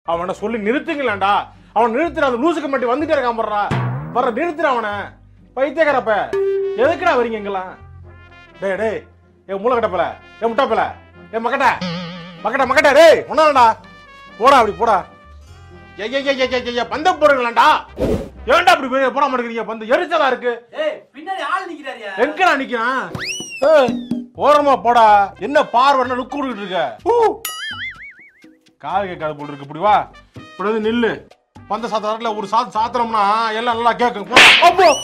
அவனை சொல்லி நிறுத்துங்களேன்டா அவன் நிறுத்துற அந்த லூசுக்கு மட்டும் வந்துட்டே இருக்கான் போடுறா வர்ற நிறுத்துற அவனை பைத்தியக்காரப்ப எதுக்குடா வரீங்க இங்கெல்லாம் டேய் டேய் ஏ மூளைக்கட்டப்பல ஏ முட்டாப்பல ஏ மக்கட்ட மக்கட்ட மக்கட்ட டேய் ஒன்னாடா போடா அப்படி போடா ஐயா ஐயா ஐயா ஐயா பந்தம் போடுங்களாண்டா ஏன்டா அப்படி போய் போட மாட்டேங்கிறீங்க பந்து எரிச்சலா இருக்கு ஏய் பின்னாடி ஆள் நிக்கிறாரியா எங்கடா நிக்கிறான் ஏய், ஓரமா போடா என்ன பார்வை என்ன லுக்கு கொடுக்கிட்டு இருக்க ஹூ. காது கேட்காது போட்டு இருக்கு இப்படி வா இப்படி வந்து நில்லு பந்த சாத்திரத்துல ஒரு சாத்து சாத்திரம்னா எல்லாம் நல்லா கேட்கும் போ. அப்போ